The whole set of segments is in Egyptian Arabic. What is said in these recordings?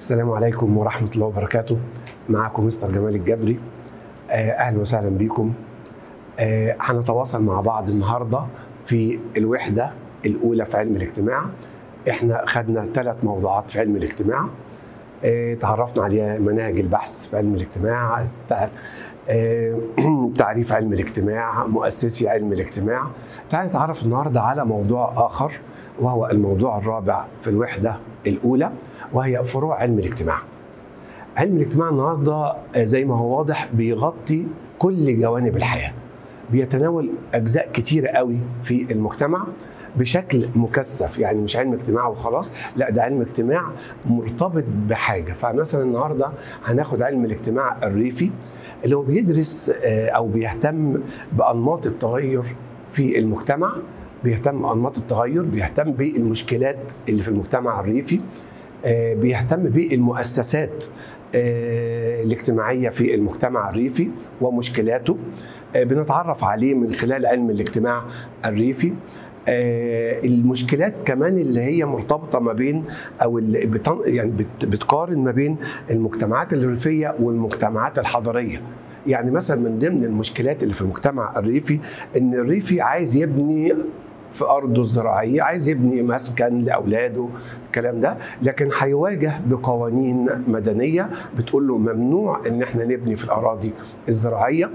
السلام عليكم ورحمة الله وبركاته معكم مستر جمال الجبري آه، أهلا وسهلا بكم آه، هنتواصل مع بعض النهاردة في الوحدة الأولى في علم الاجتماع احنا خدنا ثلاث موضوعات في علم الاجتماع آه، تعرفنا عليها مناهج البحث في علم الاجتماع تع- آه، تعريف علم الاجتماع مؤسسي علم الاجتماع تعال نتعرف النهارده على موضوع آخر وهو الموضوع الرابع في الوحدة الأولى وهي فروع علم الاجتماع علم الاجتماع النهارده آه، زي ما هو واضح بيغطي كل جوانب الحياه بيتناول اجزاء كتيره قوي في المجتمع بشكل مكثف يعني مش علم اجتماع وخلاص لا ده علم اجتماع مرتبط بحاجه فمثلا النهارده هناخد علم الاجتماع الريفي اللي هو بيدرس آه، او بيهتم بانماط التغير في المجتمع بيهتم بانماط التغير بيهتم بالمشكلات اللي في المجتمع الريفي آه، بيهتم بالمؤسسات آه، الاجتماعيه في المجتمع الريفي ومشكلاته آه، بنتعرف عليه من خلال علم الاجتماع الريفي آه، المشكلات كمان اللي هي مرتبطه ما بين او اللي بتن يعني بت بتقارن ما بين المجتمعات الريفيه والمجتمعات الحضريه يعني مثلا من ضمن المشكلات اللي في المجتمع الريفي ان الريفي عايز يبني في ارضه الزراعيه عايز يبني مسكن لاولاده الكلام ده لكن هيواجه بقوانين مدنيه بتقول له ممنوع ان احنا نبني في الاراضي الزراعيه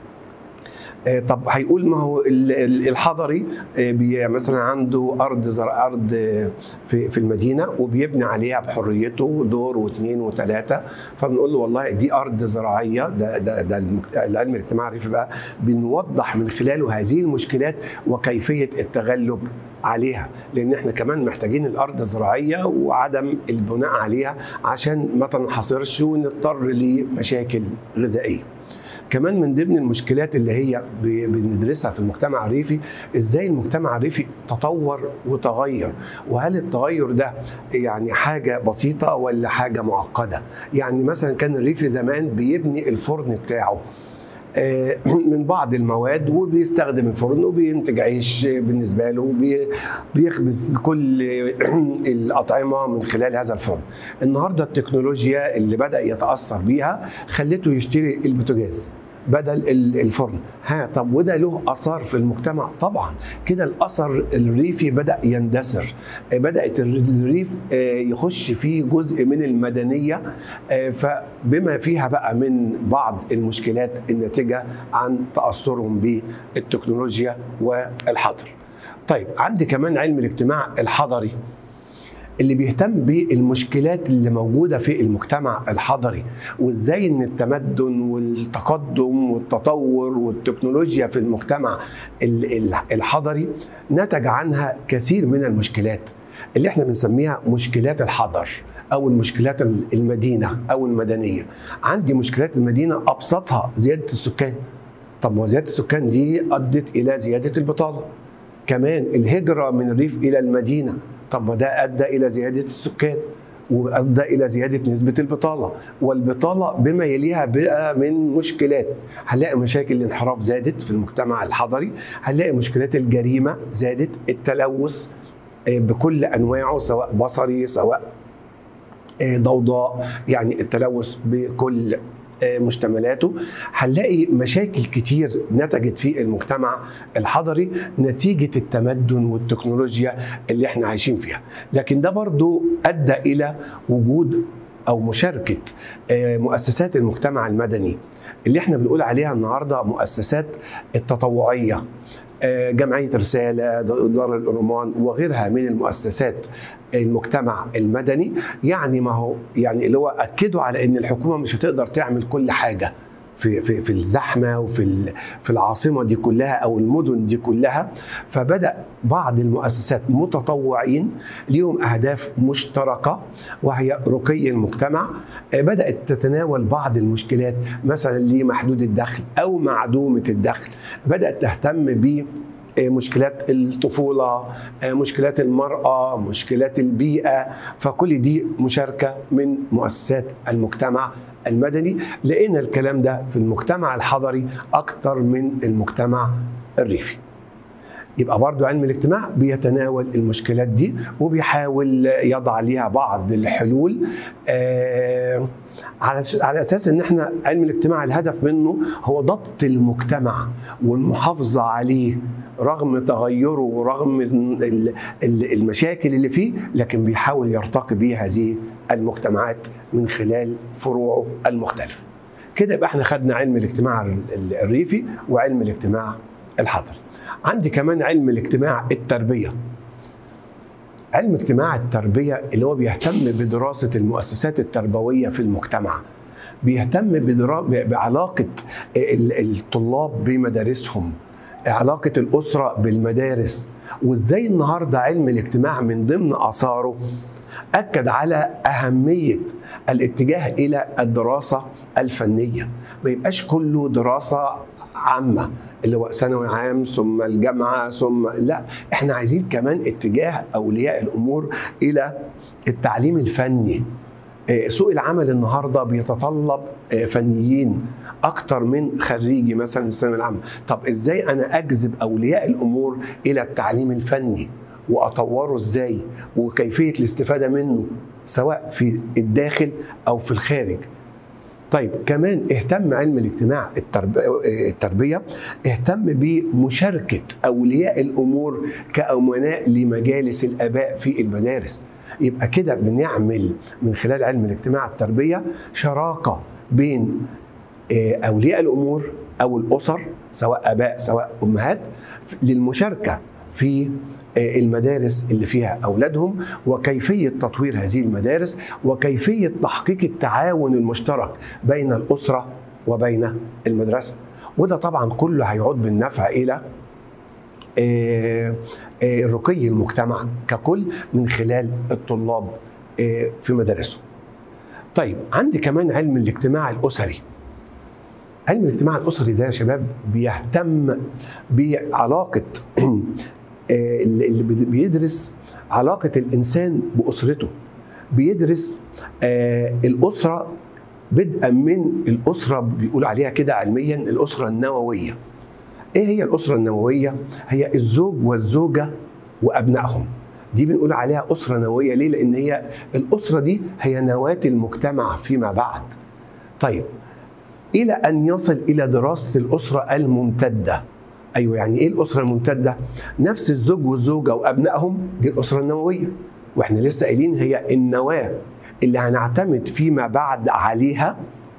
آه، طب هيقول ما هو ال- ال- الحضري آه، بي- مثلا عنده ارض زرع ارض آه، في في المدينه وبيبني عليها بحريته دور واثنين وثلاثه فبنقول له والله دي ارض زراعيه ده ده ده المجت- العلم الاجتماعي الريفي بقى بنوضح من خلاله هذه المشكلات وكيفيه التغلب عليها لان احنا كمان محتاجين الارض الزراعيه وعدم البناء عليها عشان ما تنحصرش ونضطر لمشاكل غذائيه كمان من ضمن المشكلات اللي هي ب- بندرسها في المجتمع الريفي ازاي المجتمع الريفي تطور وتغير وهل التغير ده يعني حاجه بسيطه ولا حاجه معقده يعني مثلا كان الريفي زمان بيبني الفرن بتاعه آه، من بعض المواد وبيستخدم الفرن وبينتج عيش بالنسبه له وبي- بيخبز كل الاطعمه من خلال هذا الفرن. النهارده التكنولوجيا اللي بدا يتاثر بيها خلته يشتري البوتاجاز بدل ال- الفرن ها طب وده له اثار في المجتمع طبعا كده الاثر الريفي بدا يندثر آه، بدات الريف آه، يخش فيه جزء من المدنيه آه، فبما فيها بقى من بعض المشكلات الناتجه عن تاثرهم بالتكنولوجيا والحظر طيب عندي كمان علم الاجتماع الحضري اللي بيهتم بالمشكلات اللي موجوده في المجتمع الحضري وازاي ان التمدن والتقدم والتطور والتكنولوجيا في المجتمع ال- ال- الحضري نتج عنها كثير من المشكلات اللي احنا بنسميها مشكلات الحضر او المشكلات ال- المدينه او المدنيه عندي مشكلات المدينه ابسطها زياده السكان طب ما هو زياده السكان دي ادت الى زياده البطاله كمان الهجرة من الريف إلى المدينة طب ما ده أدى إلى زيادة السكان وأدى إلى زيادة نسبة البطالة والبطالة بما يليها بقى من مشكلات هنلاقي مشاكل الانحراف زادت في المجتمع الحضري هنلاقي مشكلات الجريمة زادت التلوث آه، بكل أنواعه سواء بصري سواء آه، ضوضاء يعني التلوث بكل آه، مشتملاته هنلاقي مشاكل كتير نتجت في المجتمع الحضري نتيجة التمدن والتكنولوجيا اللي احنا عايشين فيها لكن ده برضو أدى إلى وجود أو مشاركة آه، مؤسسات المجتمع المدني اللي احنا بنقول عليها النهاردة مؤسسات التطوعية آه، جمعية رسالة دار الأرمان وغيرها من المؤسسات المجتمع المدني يعني ما هو يعني اللي هو أكدوا على أن الحكومة مش هتقدر تعمل كل حاجة في في في الزحمه وفي ال- في العاصمه دي كلها او المدن دي كلها فبدا بعض المؤسسات متطوعين ليهم اهداف مشتركه وهي رقي المجتمع آه، بدات تتناول بعض المشكلات مثلا لمحدود الدخل او معدومه الدخل بدات تهتم ب مشكلات الطفوله مشكلات المراه مشكلات البيئه فكل دي مشاركه من مؤسسات المجتمع المدني لقينا الكلام ده في المجتمع الحضري اكتر من المجتمع الريفي يبقى برضو علم الاجتماع بيتناول المشكلات دي وبيحاول يضع ليها بعض الحلول آه على على اساس ان احنا علم الاجتماع الهدف منه هو ضبط المجتمع والمحافظه عليه رغم تغيره ورغم المشاكل اللي فيه لكن بيحاول يرتقي بيه هذه المجتمعات من خلال فروعه المختلفه. كده يبقى احنا خدنا علم الاجتماع الريفي وعلم الاجتماع الحضري. عندي كمان علم الاجتماع التربيه. علم اجتماع التربيه اللي هو بيهتم بدراسه المؤسسات التربويه في المجتمع. بيهتم بعلاقه الطلاب بمدارسهم علاقة الأسرة بالمدارس وإزاي النهاردة علم الاجتماع من ضمن آثاره أكد على أهمية الاتجاه إلى الدراسة الفنية ما يبقاش كله دراسة عامة اللي هو ثانوي عام ثم الجامعة ثم لا احنا عايزين كمان اتجاه أولياء الأمور إلى التعليم الفني سوق العمل النهارده بيتطلب فنيين اكتر من خريجي مثلا الثانويه العامه طب ازاي انا اجذب اولياء الامور الى التعليم الفني واطوره ازاي وكيفيه الاستفاده منه سواء في الداخل او في الخارج طيب كمان اهتم علم الاجتماع التربيه اهتم بمشاركه اولياء الامور كامناء لمجالس الاباء في المدارس يبقى كده بنعمل من خلال علم الاجتماع التربيه شراكه بين اولياء الامور او الاسر سواء اباء سواء امهات للمشاركه في المدارس اللي فيها اولادهم وكيفيه تطوير هذه المدارس وكيفيه تحقيق التعاون المشترك بين الاسره وبين المدرسه وده طبعا كله هيعود بالنفع الى رقي المجتمع ككل من خلال الطلاب في مدارسهم. طيب عندي كمان علم الاجتماع الاسري. علم الاجتماع الاسري ده يا شباب بيهتم بعلاقه اللي بيدرس علاقه الانسان باسرته. بيدرس الاسره بدءا من الاسره بيقول عليها كده علميا الاسره النوويه. ايه هي الاسره النوويه هي الزوج والزوجه وابنائهم دي بنقول عليها اسره نوويه ليه لان هي الاسره دي هي نواه المجتمع فيما بعد طيب الى ان يصل الى دراسه الاسره الممتده ايوه يعني ايه الاسره الممتده نفس الزوج والزوجه وابنائهم دي الاسره النوويه واحنا لسه قايلين هي النواه اللي هنعتمد فيما بعد عليها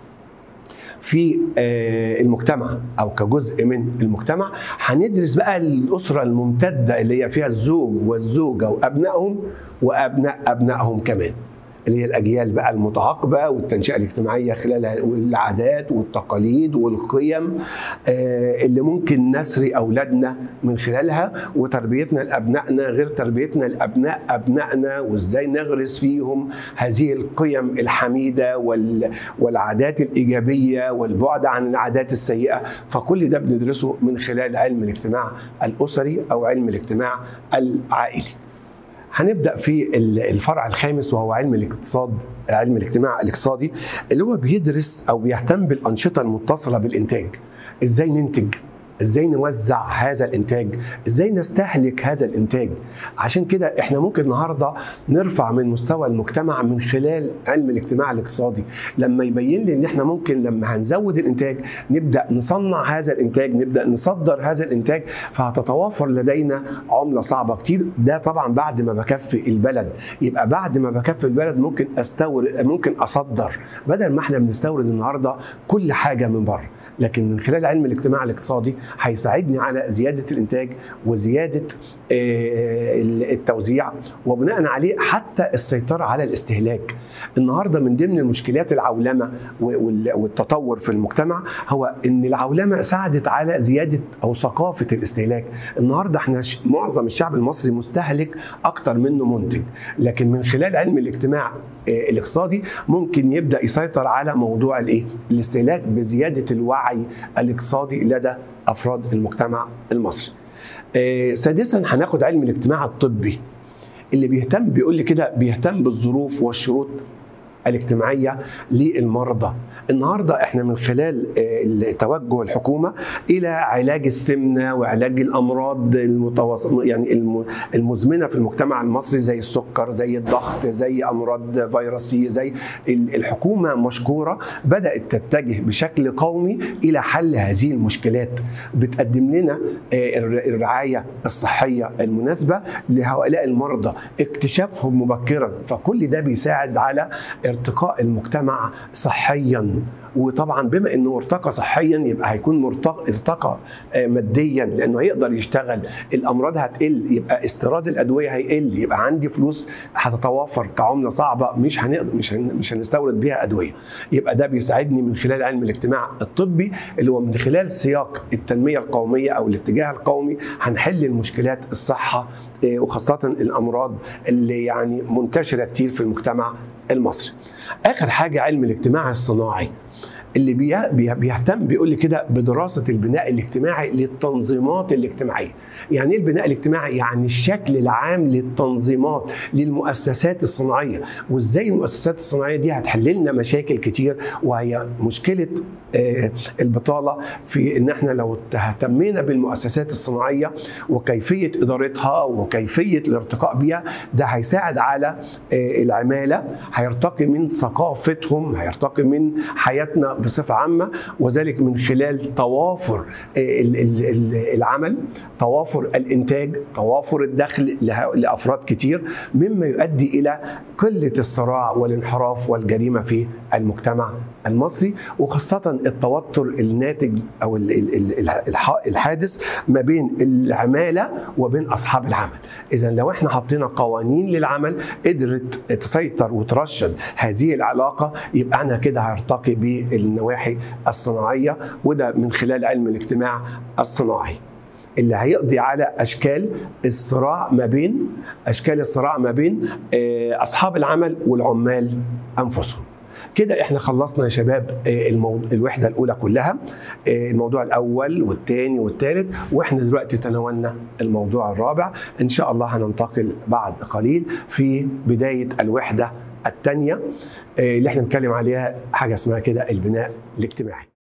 في المجتمع او كجزء من المجتمع هندرس بقى الاسره الممتده اللي هي فيها الزوج والزوجه وابنائهم وابناء ابنائهم كمان اللي هي الاجيال بقى المتعاقبه والتنشئه الاجتماعيه خلال العادات والتقاليد والقيم اللي ممكن نسري اولادنا من خلالها وتربيتنا لابنائنا غير تربيتنا لابناء ابنائنا وازاي نغرس فيهم هذه القيم الحميده والعادات الايجابيه والبعد عن العادات السيئه فكل ده بندرسه من خلال علم الاجتماع الاسري او علم الاجتماع العائلي. هنبدا في الفرع الخامس وهو علم الاقتصاد علم الاجتماع الاقتصادي اللي هو بيدرس او بيهتم بالانشطه المتصله بالانتاج ازاي ننتج ازاي نوزع هذا الانتاج ازاي نستهلك هذا الانتاج عشان كده احنا ممكن النهارده نرفع من مستوى المجتمع من خلال علم الاجتماع الاقتصادي لما يبين لي ان احنا ممكن لما هنزود الانتاج نبدا نصنع هذا الانتاج نبدا نصدر هذا الانتاج فهتتوافر لدينا عمله صعبه كتير ده طبعا بعد ما بكفي البلد يبقى بعد ما بكفي البلد ممكن استورد ممكن اصدر بدل ما احنا بنستورد النهارده كل حاجه من بره لكن من خلال علم الاجتماع الاقتصادي هيساعدني على زياده الانتاج وزياده التوزيع وبناء عليه حتى السيطره على الاستهلاك. النهارده من ضمن المشكلات العولمه والتطور في المجتمع هو ان العولمه ساعدت على زياده او ثقافه الاستهلاك. النهارده احنا معظم الشعب المصري مستهلك اكتر منه منتج، لكن من خلال علم الاجتماع الاقتصادي ممكن يبدا يسيطر على موضوع الايه؟ الاستهلاك بزياده الوعي الاقتصادي لدى افراد المجتمع المصري. آه سادسا هناخد علم الاجتماع الطبي اللي بيهتم بيقول لي كده بيهتم بالظروف والشروط الاجتماعيه للمرضى. النهارده احنا من خلال توجه الحكومه الى علاج السمنه وعلاج الامراض المتواصل يعني المزمنه في المجتمع المصري زي السكر زي الضغط زي امراض فيروسيه زي الحكومه مشكوره بدات تتجه بشكل قومي الى حل هذه المشكلات بتقدم لنا الرعايه الصحيه المناسبه لهؤلاء المرضى اكتشافهم مبكرا فكل ده بيساعد على ارتقاء المجتمع صحيا وطبعا بما انه ارتقى صحيا يبقى هيكون مرتقى ارتقى ماديا لانه هيقدر يشتغل الامراض هتقل يبقى استيراد الادويه هيقل يبقى عندي فلوس هتتوافر كعمله صعبه مش هنقدر مش هن مش هنستورد بيها ادويه يبقى ده بيساعدني من خلال علم الاجتماع الطبي اللي هو من خلال سياق التنميه القوميه او الاتجاه القومي هنحل المشكلات الصحه وخاصه الامراض اللي يعني منتشره كتير في المجتمع المصري. اخر حاجه علم الاجتماع الصناعي اللي بيهتم بيقول لي كده بدراسه البناء الاجتماعي للتنظيمات الاجتماعيه. يعني ايه البناء الاجتماعي؟ يعني الشكل العام للتنظيمات للمؤسسات الصناعيه، وازاي المؤسسات الصناعيه دي هتحل لنا مشاكل كتير وهي مشكله البطاله في ان احنا لو اهتمينا بالمؤسسات الصناعيه وكيفيه ادارتها وكيفيه الارتقاء بها ده هيساعد على العماله هيرتقي من ثقافتهم هيرتقي من حياتنا بصفه عامه وذلك من خلال توافر العمل توافر الانتاج توافر الدخل لافراد كتير مما يؤدي الى قله الصراع والانحراف والجريمه في المجتمع المصري وخاصه التوتر الناتج او الحادث ما بين العماله وبين اصحاب العمل اذا لو احنا حطينا قوانين للعمل قدرت تسيطر وترشد هذه العلاقه يبقى انا كده هرتقي بالنواحي الصناعيه وده من خلال علم الاجتماع الصناعي اللي هيقضي على اشكال الصراع ما بين اشكال الصراع ما بين اصحاب العمل والعمال انفسهم كده احنا خلصنا يا شباب الموضوع الوحده الاولى كلها الموضوع الاول والثاني والثالث واحنا دلوقتي تناولنا الموضوع الرابع ان شاء الله هننتقل بعد قليل في بدايه الوحده الثانيه اللي احنا بنتكلم عليها حاجه اسمها كده البناء الاجتماعي